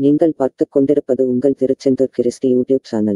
நீங்கள் பார்த்துக் கொண்டிருப்பது உங்கள் திருச்செந்தூர் கிறிஸ்டி யூடியூப் சேனல்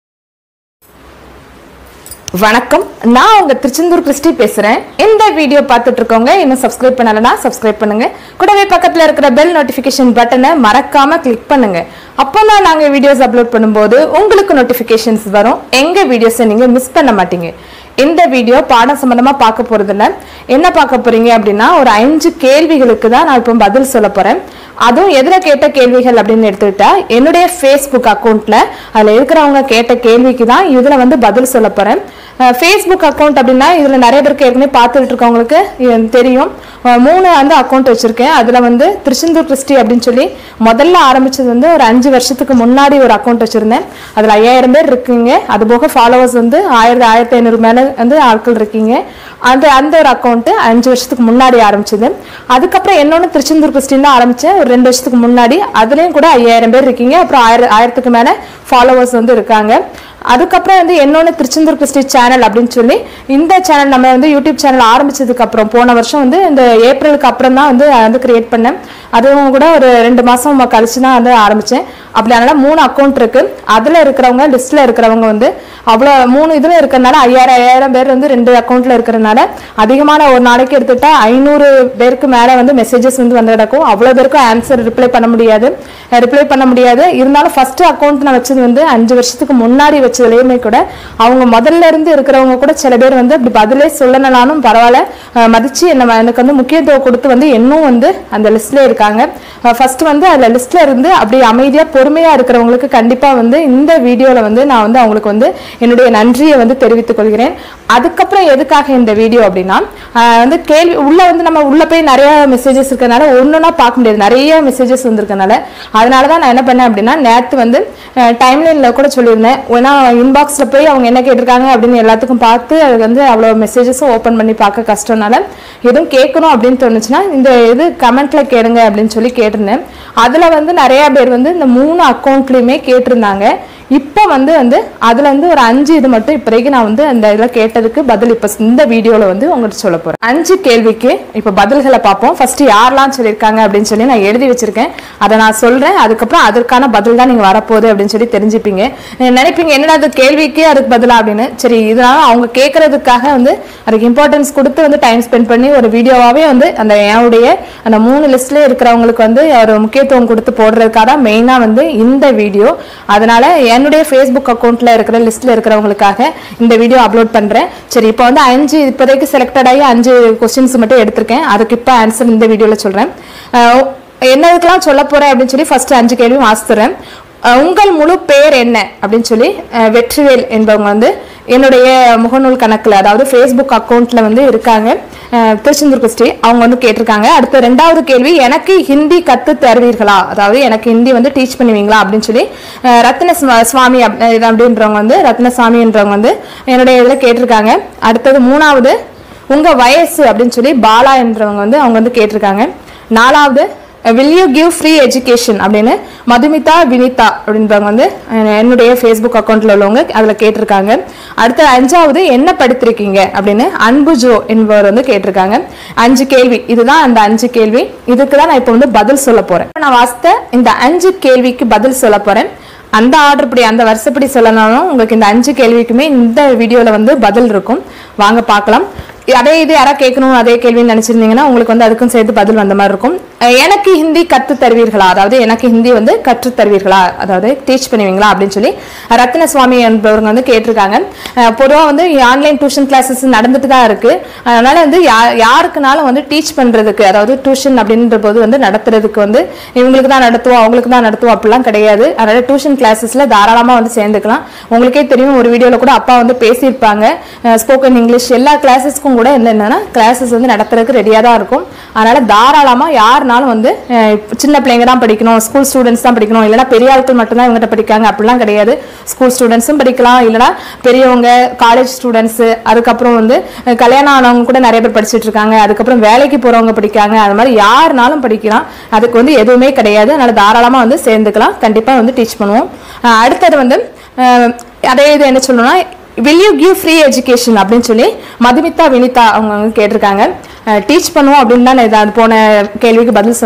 வணக்கம் நான் உங்க திருச்செந்தூர் கிறிஸ்டி பேசுறேன் இந்த வீடியோ பார்த்துட்டு இருக்கவங்க இன்னும் சப்ஸ்கிரைப் பண்ணலனா சப்ஸ்கிரைப் பண்ணுங்க கூடவே பக்கத்துல இருக்கிற பெல் நோட்டிபிகேஷன் பட்டனை மறக்காம கிளிக் பண்ணுங்க அப்போதான் நாங்க வீடியோஸ் அப்லோட் பண்ணும்போது உங்களுக்கு நோட்டிபிகேஷன்ஸ் வரும் எங்க வீடியோஸை நீங்க மிஸ் பண்ண மாட்டீங்க இந்த வீடியோ பாடம் சம்பந்தமா பார்க்க போறதில்ல என்ன பார்க்க போறீங்க அப்படின்னா ஒரு அஞ்சு கேள்விகளுக்கு தான் நான் இப்போ பதில் சொல்ல போறேன் அதுவும் எதுல கேட்ட கேள்விகள் அப்படின்னு எடுத்துக்கிட்டா என்னுடைய ஃபேஸ்புக் அக்கௌண்ட்ல அதுல இருக்கிறவங்க கேட்ட கேள்விக்கு தான் இதுல வந்து பதில் சொல்ல போறேன் ஃபேஸ்புக் அக்கௌண்ட் அப்படின்னா இதுல நிறைய பேருக்கு ஏற்கனவே பார்த்துட்டு இருக்கவங்களுக்கு இது தெரியும் அஹ் மூணு வந்து அக்கௌண்ட் வச்சிருக்கேன் அதுல வந்து திருச்செந்தூர் கிறிஸ்டி அப்படின்னு சொல்லி முதல்ல ஆரம்பிச்சது வந்து ஒரு அஞ்சு வருஷத்துக்கு முன்னாடி ஒரு அக்கௌண்ட் வச்சிருந்தேன் அதுல ஐயாயிரம் பேர் இருக்கீங்க அது போக ஃபாலோவர்ஸ் வந்து ஆயிரத்தி ஆயிரத்தி ஐநூறு மேல வந்து ஆட்கள் இருக்கீங்க அந்த அந்த ஒரு அக்கௌண்ட் அஞ்சு வருஷத்துக்கு முன்னாடி ஆரம்பிச்சது அதுக்கப்புறம் இன்னொன்று திருச்செந்தூர் கிறிஸ்டின் தான் ஆரம்பிச்சேன் ஒரு ரெண்டு வருஷத்துக்கு முன்னாடி அதுலயும் கூட ஐயாயிரம் பேர் இருக்கீங்க அப்புறம் ஆயிரம் ஆயிரத்துக்கு மேல ஃபாலோவர்ஸ் வந்து இருக்காங்க அதுக்கப்புறம் வந்து என்னொன்று திருச்செந்தூர் கிறிஸ்டி சேனல் அப்படின்னு சொல்லி இந்த சேனல் நம்ம வந்து யூடியூப் சேனல் ஆரம்பிச்சதுக்கு அப்புறம் போன வருஷம் வந்து இந்த ஏப்ரலுக்கு அப்புறம் தான் வந்து அதை வந்து கிரியேட் பண்ணேன் அதுவும் கூட ஒரு ரெண்டு மாசம் கழிச்சு தான் வந்து ஆரம்பிச்சேன் அப்படி அதனால மூணு அக்கௌண்ட் இருக்கு அதுல இருக்கிறவங்க லிஸ்ட்ல இருக்கிறவங்க வந்து அவ்வளோ மூணு இதுல இருக்கிறனால ஐயாயிரம் ஐயாயிரம் பேர் வந்து ரெண்டு அக்கௌண்ட்ல இருக்கிறனால அதிகமான ஒரு நாளைக்கு எடுத்துட்டா ஐநூறு பேருக்கு மேல வந்து மெசேஜஸ் வந்து வந்து கிடக்கும் அவ்வளோ பேருக்கும் ஆன்சர் ரிப்ளை பண்ண முடியாது ரிப்ளை பண்ண முடியாது இருந்தாலும் ஃபர்ஸ்ட் அக்கௌண்ட் நான் வச்சது வந்து அஞ்சு வருஷத்துக்கு முன்னாடி வச்சதுலயுமே கூட அவங்க முதல்ல இருந்து இருக்கிறவங்க கூட சில பேர் வந்து அப்படி பதிலே சொல்லனாலும் பரவாயில்ல அஹ் மதிச்சு என்ன எனக்கு வந்து முக்கியத்துவம் கொடுத்து வந்து இன்னும் வந்து அந்த லிஸ்ட்ல இருக்காங்க ஃபர்ஸ்ட் வந்து அதுல லிஸ்ட்ல இருந்து அப்படி அமைதியா பொறுமையா இருக்கிறவங்களுக்கு கண்டிப்பா வந்து இந்த வீடியோல வந்து நான் வந்து அவங்களுக்கு வந்து என்னுடைய நன்றியை வந்து தெரிவித்துக் கொள்கிறேன் அதுக்கப்புறம் எதுக்காக இந்த வீடியோ அப்படின்னா அஹ் வந்து கேள்வி உள்ள வந்து நம்ம உள்ள போய் நிறைய மெசேஜஸ் இருக்கனால ஒன்னொன்னா பார்க்க முடியாது நிறைய மெசேஜஸ் வந்திருக்கனால அதனாலதான் நான் என்ன பண்ணேன் அப்படின்னா நேத்து வந்து டைம்லைன்ல கூட சொல்லியிருந்தேன் ஏன்னா இன்பாக்ஸ்ல போய் அவங்க என்ன கேட்டிருக்காங்க அப்படின்னு எல்லாத்துக்கும் பார்த்து அது வந்து அவ்வளோ மெசேஜஸும் ஓப்பன் பண்ணி பார்க்க கஷ்டம்னால எதுவும் கேட்கணும் அப்படின்னு தோணுச்சுன்னா இந்த இது கமெண்ட்ல கேளுங்க அப்படின்னு சொல்லி கேட்டிருந்தேன் அதுல வந்து நிறைய பேர் வந்து இந்த மூணு அக்கௌண்ட்லயுமே கேட்டிருந்தாங்க இப்போ வந்து வந்து அதுல இருந்து ஒரு அஞ்சு இது மட்டும் இப்போதைக்கு நான் வந்து அந்த இதில் கேட்டதுக்கு பதில் இப்போ இந்த வீடியோல வந்து உங்கள்கிட்ட சொல்ல போறேன் அஞ்சு கேள்விக்கு இப்போ பதில்களை பார்ப்போம் ஃபர்ஸ்ட் யாரெல்லாம் சொல்லியிருக்காங்க அப்படின்னு சொல்லி நான் எழுதி வச்சிருக்கேன் அதை நான் சொல்றேன் அதுக்கப்புறம் அதற்கான பதில் தான் நீங்க வரப்போகுது அப்படின்னு சொல்லி தெரிஞ்சுப்பீங்க நீங்க நினைப்பீங்க என்னடா அது கேள்விக்கே அதுக்கு பதிலா அப்படின்னு சரி இதனால அவங்க கேட்கறதுக்காக வந்து அதுக்கு இம்பார்ட்டன்ஸ் கொடுத்து வந்து டைம் ஸ்பெண்ட் பண்ணி ஒரு வீடியோவாவே வந்து அந்த என்னுடைய அந்த மூணு லிஸ்ட்ல இருக்கிறவங்களுக்கு வந்து ஒரு முக்கியத்துவம் கொடுத்து போடுறதுக்காக தான் மெயினா வந்து இந்த வீடியோ அதனால என்னுடைய ஃபேஸ்புக் அக்கௌண்ட்ல இருக்கிற லிஸ்ட்ல இருக்கிறவங்களுக்காக இந்த வீடியோ அப்லோட் பண்றேன் சரி இப்போ வந்து அஞ்சு இப்போதைக்கு செலக்டட் ஆகி அஞ்சு கொஸ்டின்ஸ் மட்டும் எடுத்திருக்கேன் அதுக்கு இப்போ ஆன்சர் இந்த வீடியோல சொல்றேன் அஹ் என்னதுக்கெல்லாம் சொல்ல போறேன் அப்படின்னு சொல்லி ஃபர்ஸ்ட் அஞ்சு கேள்வி வாசித்துறேன் அஹ் உங்கள் முழு பேர் என்ன அப்படின்னு சொல்லி அஹ் வெற்றிவேல் என்பவங்க வந்து என்னுடைய முகநூல் கணக்குல அதாவது ஃபேஸ்புக் அக்கௌண்ட்ல வந்து இருக்காங்க அஹ் திருச்செந்தூர் கிறிஸ்டி அவங்க வந்து கேட்டிருக்காங்க அடுத்த ரெண்டாவது கேள்வி எனக்கு ஹிந்தி கத்து தருவீர்களா அதாவது எனக்கு ஹிந்தி வந்து டீச் பண்ணுவீங்களா அப்படின்னு சொல்லி அஹ் ரத்ன சுவா- சுவாமி அப்- இது அப்படின்றவங்க வந்து ரத்னசாமின்றவங்க வந்து என்னுடைய இதில் கேட்டிருக்காங்க அடுத்தது மூணாவது உங்க வயசு அப்படின்னு சொல்லி பாலா என்றவங்க வந்து அவங்க வந்து கேட்டிருக்காங்க நாலாவது will you give free education அப்படின்னு மதுமிதா வினிதா அப்படின்றவங்க வந்து அஹ், என்னுடைய ஃபேஸ்புக் அக்கௌண்ட்ல உள்ளவங்க அதில் கேட்டிருக்காங்க அடுத்து அஞ்சாவது என்ன படித்திருக்கீங்க அப்படின்னு அன்பு ஜோ என்பவர் வந்து கேட்டிருக்காங்க அஞ்சு கேள்வி இதுதான் அந்த அஞ்சு கேள்வி இதுக்கு தான் நான் இப்போ வந்து பதில் சொல்ல போறேன் இப்ப நான் வாசித்த இந்த அஞ்சு கேள்விக்கு பதில் சொல்ல போறேன் அந்த ஆர்டர் படி அந்த வருஷப்படி சொல்லனாலும் உங்களுக்கு இந்த அஞ்சு கேள்விக்குமே இந்த வீடியோல வந்து பதில் இருக்கும் வாங்க பார்க்கலாம் அதே இது யாரா கேட்கணும் அதே கேள்வின்னு நினைச்சிருந்தீங்கன்னா உங்களுக்கு வந்து அதுக்கும் சேர்த்து பதில் வந்த மாதிரி இருக்கும் அஹ் எனக்கு ஹிந்தி கத்து தருவீர்களா அதாவது எனக்கு ஹிந்தி வந்து கற்று தருவீர்களா அதாவது டீச் பண்ணுவீங்களா அப்படின்னு சொல்லி ரத்ன சுவாமி என்பவங்க வந்து கேட்டிருக்காங்க பொதுவாக வந்து ஆன்லைன் டியூஷன் கிளாஸஸ் நடந்துட்டு தான் இருக்கு அதனால வந்து யா- யாருக்குனாலும் வந்து டீச் பண்றதுக்கு அதாவது டியூஷன் அப்படின்ற போது வந்து நடத்துறதுக்கு வந்து இவங்களுக்கு தான் நடத்துவோம் அவங்களுக்கு தான் நடத்துவோம் அப்படிலாம் கிடையாது அதனால டியூஷன் கிளாஸஸ்ல தாராளமா வந்து சேர்ந்துக்கலாம் உங்களுக்கே தெரியும் ஒரு வீடியோல கூட அப்பா வந்து பேசியிருப்பாங்க ஸ்போக்கன் இங்கிலீஷ் எல்லா கிளாஸஸ்க்கும் கூட என்னன்னா கிளாஸஸ் வந்து நடத்துறதுக்கு ரெடியாக தான் இருக்கும் அதனால தாராளமா யாருனாலும் வந்து அஹ், இப்ப சின்ன பிள்ளைங்க தான் படிக்கணும் ஸ்கூல் ஸ்டூடெண்ட்ஸ் தான் படிக்கணும் இல்லைன்னா பெரிய ஆட்கள் மட்டும்தான் இவங்ககிட்ட படிக்காங்க அப்படிலாம் கிடையாது ஸ்கூல் ஸ்டூடெண்ட்ஸும் படிக்கலாம் இல்லைன்னா பெரியவங்க காலேஜ் ஸ்டூடெண்ட்ஸ் அதுக்கப்புறம் வந்து அஹ், கல்யாணம் ஆனவங்க கூட நிறைய பேர் படிச்சுட்டு இருக்காங்க அதுக்கப்புறம் வேலைக்கு போறவங்க படிக்காங்க அது மாதிரி யாருனாலும் படிக்கலாம் அதுக்கு வந்து எதுவுமே கிடையாது அதனால தாராளமா வந்து சேர்ந்துக்கலாம் கண்டிப்பா வந்து டீச் பண்ணுவோம் அஹ், அடுத்தது வந்து அஹ், அதே இது என்ன சொல்லணும்னா will you give free education அப்படின்னு சொல்லி மதுமிதா வினிதா அவங்க வந்து கேட்டிருக்காங்க டீச் பண்ணுவோம் அப்படின்னு தான் நான் இது அது போன கேள்விக்கு பதில் சொன்னேன்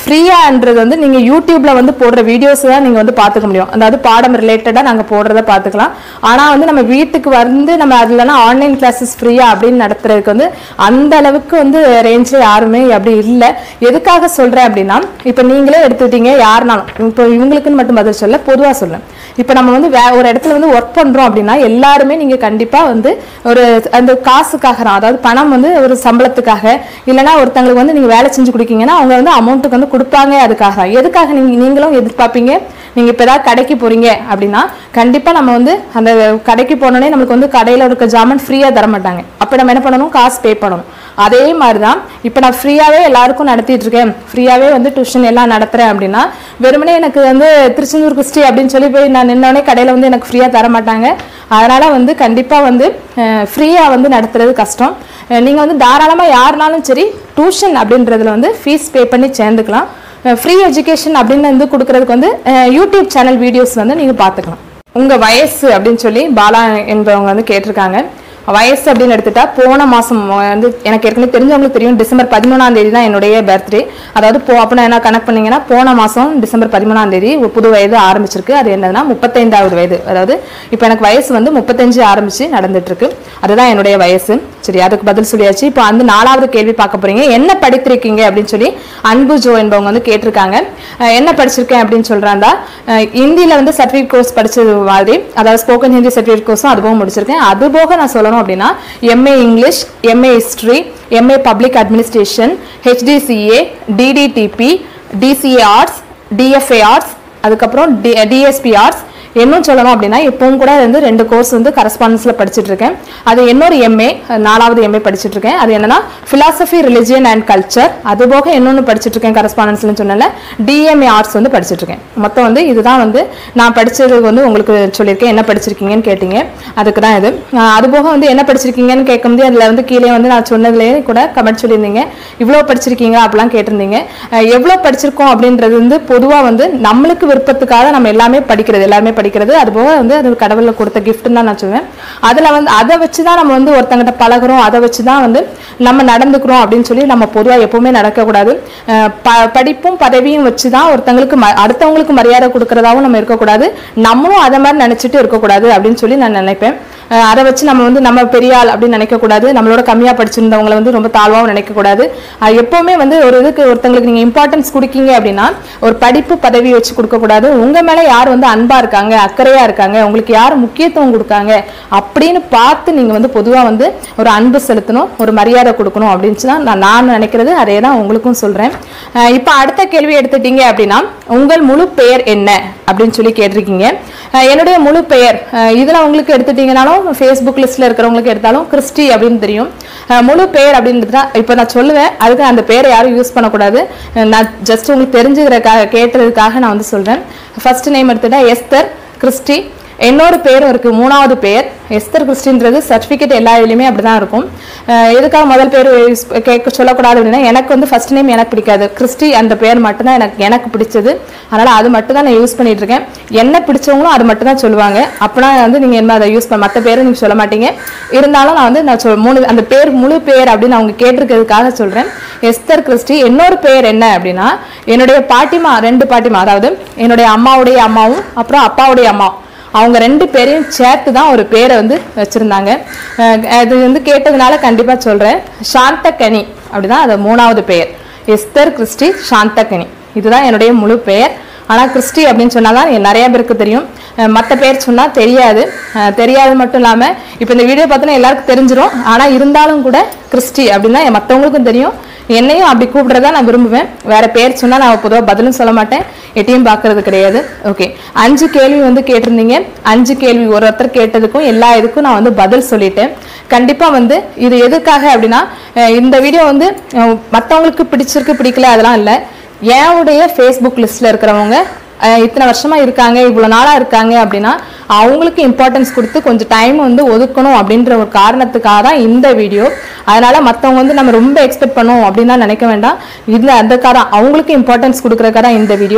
ஃப்ரீயான்றது வந்து நீங்க யூடியூப்ல வந்து போடுற வீடியோஸ் தான் நீங்க வந்து பார்த்துக்க முடியும் அதாவது பாடம் ரிலேட்டடா நாங்க போடுறத பார்த்துக்கலாம் ஆனா வந்து நம்ம வீட்டுக்கு வந்து நம்ம அதுலனா ஆன்லைன் கிளாஸஸ் ஃப்ரீயா அப்படின்னு நடத்துறதுக்கு வந்து அந்த அளவுக்கு வந்து ரேஞ்சில் யாருமே அப்படி இல்லை எதுக்காக சொல்றேன் அப்படின்னா இப்போ நீங்களே எடுத்துக்கிட்டீங்க யாருனாலும் இப்போ இவங்களுக்குன்னு மட்டும் பதில் சொல்ல பொதுவா சொல்றேன் இப்போ நம்ம வந்து வே ஒரு இடத்துல வந்து ஒர்க் பண்றோம் அப்படின்னா எல்லாருமே நீங்க கண்டிப்பா வந்து ஒரு அந்த காசுக்காக தான் அதாவது பணம் வந்து ஒரு சம்பளத்துக்காக இல்லைன்னா ஒருத்தங்களுக்கு வந்து நீங்க வேலை செஞ்சு கொடுக்கீங்கன்னா அவங்க வந்து அமௌண்ட்டுக்கு வந்து கொடுப்பாங்க அதுக்காக தான். எதுக்காக நீங்க நீங்களும் எதிர்பார்ப்பீங்க நீங்க இப்போ ஏதாவது கடைக்கு போறீங்க அப்படின்னா கண்டிப்பா நம்ம வந்து அந்த கடைக்கு போனோடனே நமக்கு வந்து கடையில இருக்க ஜாமான் ஃப்ரீயா தர மாட்டாங்க அப்ப நம்ம என்ன பண்ணணும் காசு பே பண்ணணும் அதே மாதிரி தான் இப்போ நான் ஃப்ரீயாவே எல்லாருக்கும் நடத்திட்டு இருக்கேன் ஃப்ரீயாவே வந்து டியூஷன் எல்லாம் நடத்துறேன் அப்படின்னா வெறுமனே எனக்கு வந்து திருச்செந்தூர் கிறிஸ்டி அப்படின்னு சொல்லி போய் நான் நின்னோடனே கடையில வந்து எனக்கு ஃப்ரீயா தர மாட்டாங்க அதனால வந்து கண்டிப்பா வந்து ஃப்ரீயா வந்து நடத்துறது கஷ்டம் அஹ் நீங்க வந்து தாராளமா யாருனாலும் சரி டியூஷன் அப்படின்றதுல வந்து ஃபீஸ் பே பண்ணி சேர்ந்துக்கலாம் ஃப்ரீ எஜுகேஷன் அப்படின்னு வந்து கொடுக்கறதுக்கு வந்து அஹ் யூடியூப் சேனல் வீடியோஸ் வந்து நீங்க பார்த்துக்கலாம் உங்க வயசு அப்படின்னு சொல்லி பாலா என்பவங்க வந்து கேட்டிருக்காங்க வயசு அப்படின்னு எடுத்துட்டா போன மாசம் வந்து எனக்கு ஏற்கனவே தெரிஞ்சவங்களுக்கு தெரியும் டிசம்பர் பதிமூணாம் தேதி தான் என்னுடைய பர்த்டே அதாவது போ அப்படின்னா என்ன கணக்கு பண்ணீங்கன்னா போன மாசம் டிசம்பர் பதிமூணாம் தேதி ஒரு புது வயது ஆரம்பிச்சிருக்கு அது என்னதுன்னா முப்பத்தைந்தாவது வயது அதாவது இப்போ எனக்கு வயசு வந்து முப்பத்தஞ்சு ஆரம்பிச்சு நடந்துட்டு இருக்கு அதுதான் என்னுடைய வயசு சரி அதுக்கு பதில் சொல்லியாச்சு இப்போ வந்து நாலாவது கேள்வி பார்க்க போறீங்க என்ன படித்திருக்கீங்க அப்படின்னு சொல்லி அன்பு ஜோ என்பவங்க வந்து கேட்டிருக்காங்க அஹ் என்ன படிச்சிருக்கேன் அப்படின்னு சொல்றாந்தா அஹ் ஹிந்தியில வந்து சர்டிஃபிகேட் கோர்ஸ் படிச்சது மாதிரி அதாவது ஸ்போக்கன் ஹிந்தி சர்டிஃபிகேட் கோர்ஸும் அது போக முடிச்சிருக்கேன் அது போக நான் சொல்லணும் அப்படின்னா MA English MA history MA public administration HDCA DDTP DCA arts DFA arts அதுக்கப்புறம் டிஎஸ்பி ஆர்ட்ஸ் இன்னும் சொல்லணும் அப்படின்னா இப்பவும் கூட வந்து ரெண்டு கோர்ஸ் வந்து கரஸ்பாண்டன்ஸ்ல படிச்சுட்டு இருக்கேன் அது இன்னொரு எம்ஏ நாலாவது எம்ஏ படிச்சுட்டு இருக்கேன் அது என்னன்னா பிலாசபி ரிலிஜியன் அண்ட் கல்ச்சர் அது போக இன்னொன்று படிச்சுட்டு இருக்கேன் கரஸ்பாண்டன்ஸ்ல சொன்னல டிஎம்ஏ ஆர்ட்ஸ் வந்து படிச்சுட்டு இருக்கேன் மொத்தம் வந்து இதுதான் வந்து நான் படிச்சது வந்து உங்களுக்கு சொல்லியிருக்கேன் என்ன படிச்சிருக்கீங்கன்னு கேட்டீங்க அதுக்கு தான் இது அஹ் அது போக வந்து என்ன படிச்சிருக்கீங்கன்னு கேட்கும்போது அதில் வந்து கீழே வந்து நான் சொன்னதுலேயே கூட கமெண்ட் சொல்லியிருந்தீங்க இவ்வளோ படிச்சிருக்கீங்க அப்படிலாம் கேட்டிருந்தீங்க அஹ் எவ்வளோ படிச்சிருக்கோம் அப்படின்றது வந்து பொதுவாக வந்து நம்மளுக்கு விருப்பத்துக்காக நம்ம எல்லாமே படிக்கிறது எல்லாமே படிக்கிறது அது போக வந்து அது கடவுளில் கொடுத்த கிஃப்ட்னு தான் நான் சொல்லுவேன் அதில் வந்து அதை வச்சு தான் நம்ம வந்து ஒருத்தங்கிட்ட பழகுறோம் அதை வச்சு தான் வந்து நம்ம நடந்துக்கிறோம் அப்படின்னு சொல்லி நம்ம பொதுவாக எப்பவுமே நடக்கக்கூடாது அஹ் ப படிப்பும் பதவியும் வச்சு தான் ஒருத்தங்களுக்கு ம அடுத்தவங்களுக்கு மரியாதை கொடுக்கறதாவும் நம்ம இருக்கக்கூடாது நம்மளும் அதை மாதிரி நினைச்சிட்டு இருக்கக்கூடாது அப்படின்னு சொல்லி நான் நினைப்பேன் அஹ் அதை வச்சு நம்ம வந்து நம்ம பெரிய ஆள் அப்படின்னு நினைக்கக்கூடாது நம்மளோட கம்மியாக படிச்சிருந்தவங்களை வந்து ரொம்ப தாழ்வாகவும் நினைக்கக்கூடாது அது எப்பவுமே வந்து ஒரு இதுக்கு ஒருத்தங்களுக்கு நீங்கள் இம்பார்ட்டன்ஸ் கொடுக்கீங்க அப்படின்னா ஒரு படிப்பு பதவி வச்சு கொடுக்கக்கூடாது உங்கள் மேலே யார் வந்து அன்பா இருக்காங்க அக்கறையா இருக்காங்க உங்களுக்கு யார் முக்கியத்துவம் கொடுக்காங்க அப்படின்னு பார்த்து நீங்கள் வந்து பொதுவாக வந்து ஒரு அன்பு செலுத்தணும் ஒரு மரியாதை கொடுக்கணும் அப்படின்னு தான் நான் நான் நினைக்கிறது அதே தான் உங்களுக்கும் சொல்கிறேன் இப்போ அடுத்த கேள்வி எடுத்துட்டீங்க அப்படின்னா உங்கள் முழு பெயர் என்ன அப்படின்னு சொல்லி கேட்டிருக்கீங்க அஹ் என்னுடைய முழு பெயர் அஹ் இதுல உங்களுக்கு எடுத்துட்டீங்கனாலும் ஃபேஸ்புக் லிஸ்ட்ல இருக்கிறவங்களுக்கு எடுத்தாலும் கிறிஸ்டி அப்படின்னு தெரியும் அஹ் முழு பெயர் அப்படின்றது தான் இப்போ நான் சொல்லுவேன் அதுக்கு அந்த பேரை யாரும் யூஸ் பண்ணக்கூடாது அஹ் நான் ஜஸ்ட் உங்களுக்கு தெரிஞ்சுக்கிறதுக்காக கேட்டதுக்காக நான் வந்து சொல்றேன் ஃபர்ஸ்ட் நேம் எடுத்துட்டா எஸ்தர் கிறிஸ்டி இன்னொரு பேரும் இருக்கு மூணாவது பேர் எஸ்தர் கிறிஸ்டின்றது சர்டிஃபிகேட் எல்லா இதுலையுமே அப்படிதான் இருக்கும் அஹ் எதுக்காக முதல் பேர் use- கேட்க சொல்லக்கூடாது அப்படின்னா எனக்கு வந்து ஃபர்ஸ்ட் நேம் எனக்கு பிடிக்காது கிறிஸ்டி அந்த பேர் மட்டும்தான் எனக்கு எனக்கு பிடிச்சது அதனால அது மட்டும் தான் நான் யூஸ் பண்ணிட்டு இருக்கேன் என்ன பிடிச்சவங்களும் அது மட்டும் தான் சொல்லுவாங்க அப்பனா வந்து நீங்க என்ன அதை யூஸ் பண்ண மற்ற பேரும் நீங்க சொல்ல மாட்டீங்க இருந்தாலும் நான் வந்து நான் சொல் மூணு அந்த பேர் முழு பேர் அப்படின்னு அவங்க கேட்டிருக்கிறதுக்காக சொல்றேன் எஸ்தர் கிறிஸ்டி இன்னொரு பேர் என்ன அப்படின்னா என்னுடைய பாட்டிமா ரெண்டு பாட்டிமா அதாவது என்னுடைய அம்மாவுடைய அம்மாவும் அப்புறம் அப்பாவுடைய அம்மா அவங்க ரெண்டு பேரையும் சேர்த்து தான் ஒரு பேரை வந்து வச்சிருந்தாங்க அஹ் அது வந்து கேட்டதுனால கண்டிப்பா சொல்றேன் சாந்தகனி அப்படிதான் அது மூணாவது பெயர் எஸ்தர் கிறிஸ்டி சாந்தகனி இதுதான் என்னுடைய முழு பெயர் ஆனா கிறிஸ்டி அப்படின்னு சொன்னாதான் நிறைய பேருக்கு தெரியும் மற்ற பேர் சொன்னா தெரியாது அஹ் தெரியாது மட்டும் இல்லாம இப்போ இந்த வீடியோ பார்த்தோன்னா எல்லாருக்கும் தெரிஞ்சிரும் ஆனா இருந்தாலும் கூட கிறிஸ்டி அப்படின்னா மற்றவங்களுக்கும் தெரியும் என்னையும் அப்படி கூப்பிடுறதா நான் விரும்புவேன் வேற பேர் சொன்னா நான் பொதுவாக பதிலும் சொல்ல மாட்டேன் எட்டையும் பார்க்கறது கிடையாது ஓகே அஞ்சு கேள்வி வந்து கேட்டிருந்தீங்க அஞ்சு கேள்வி ஒரு ஒருத்தர் கேட்டதுக்கும் எல்லா இதுக்கும் நான் வந்து பதில் சொல்லிட்டேன் கண்டிப்பா வந்து இது எதுக்காக அப்படின்னா அஹ் இந்த வீடியோ வந்து அஹ் மத்தவங்களுக்கு பிடிச்சிருக்கு பிடிக்கல அதெல்லாம் இல்லை என்னுடைய ஃபேஸ்புக் லிஸ்ட்ல இருக்கிறவங்க அஹ் இத்தனை வருஷமா இருக்காங்க இவ்வளவு நாளா இருக்காங்க அப்படின்னா அவங்களுக்கு இம்பார்ட்டன்ஸ் கொடுத்து கொஞ்சம் டைம் வந்து ஒதுக்கணும் அப்படின்ற ஒரு காரணத்துக்காக தான் இந்த வீடியோ அதனால மத்தவங்க வந்து நம்ம ரொம்ப எக்ஸ்பெக்ட் பண்ணுவோம் அப்படின்னா நினைக்க வேண்டாம் இதுல அதுக்காக தான் அவங்களுக்கு இம்பார்ட்டன்ஸ் கொடுக்கறதுக்காக தான் இந்த வீடியோ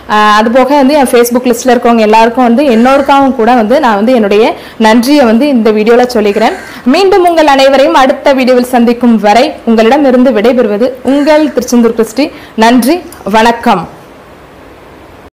ஆஹ் அது போக வந்து என் ஃபேஸ்புக் லிஸ்ட்டில் இருக்கவங்க எல்லாருக்கும் வந்து என்னோருக்காகவும் கூட வந்து நான் வந்து என்னுடைய நன்றியை வந்து இந்த வீடியோவில் சொல்லிக்கிறேன் மீண்டும் உங்கள் அனைவரையும் அடுத்த வீடியோவில் சந்திக்கும் வரை உங்களிடமிருந்து விடைபெறுவது உங்கள் திருச்செந்தூர் கிறிஸ்டி நன்றி வணக்கம்